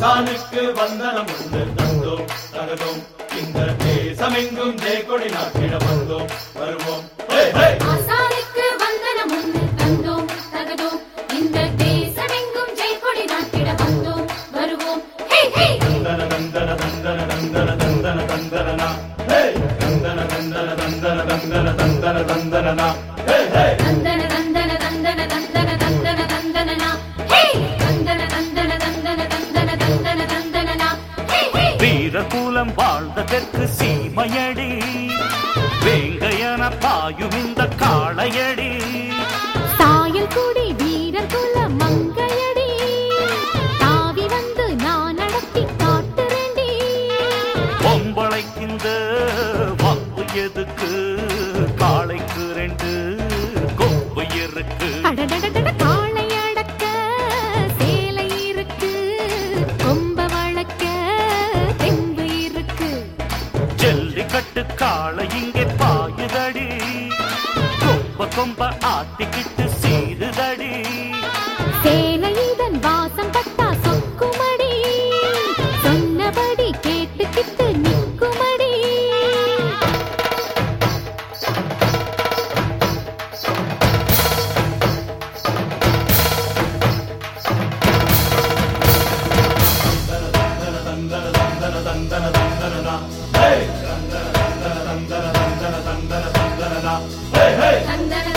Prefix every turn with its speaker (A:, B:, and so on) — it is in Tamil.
A: ஆசானுக்கு வந்தனம் உண்டு தந்தோம் தகதோம் இந்த தேசமெங்கும் ஜெயக்கொடி நாட்டிட வந்தோம் வருவோம் ஹே, ஹே!
B: ஆசானுக்கு வந்தனம் ஒன்று தந்தோம் தகதோம் இந்த தேசமெங்கும் ஜெய்கொடி நாட்டிட வந்தோம் வருவோம் ஹே ஹே
A: தந்தன தந்தன தந்தன தந்தன தந்தன தந்தனனா ஹே தந்தன தந்தன தந்தன தந்தன தந்தன தந்தனனா ஹே ஹே
B: தந்தன தந்தன தந்தன தந்தன தந்தன தந்தனனா ஹே தந்தன தந்தன தந்தன தந்தன தந்தன தந்தனனா ஹே ஹே
C: வீரகுலம் வாழ்ந்த தெற்கு சீமையடி வேங்கையன பாயும் இந்த காளையடி
D: சாயல் கூடி வீரர் குல மங்கையடி தாவி வந்து நான் நடத்தி காட்டுறேன்டி
C: பொம்பளைக்கிந்த வம்பு எதுக்கு காளைக்கு ரெண்டு கொம்பு இருக்கு
D: அடடடடட காளை அடக்க சேலை இருக்கு கொம்ப வளர்க்க தெம்பு இருக்கு
C: ஜல்லிக்கட்டு காளை இங்கே பாயுதடி கொம்ப கொம்ப ஆட்டிக்கிட்டு சீருதடி
D: சேலை இதன் வாசம் பட்டா சொக்குமடி சொன்னபடி கேட்டுக்கிட்டு நிக்குமடி
B: தந்தன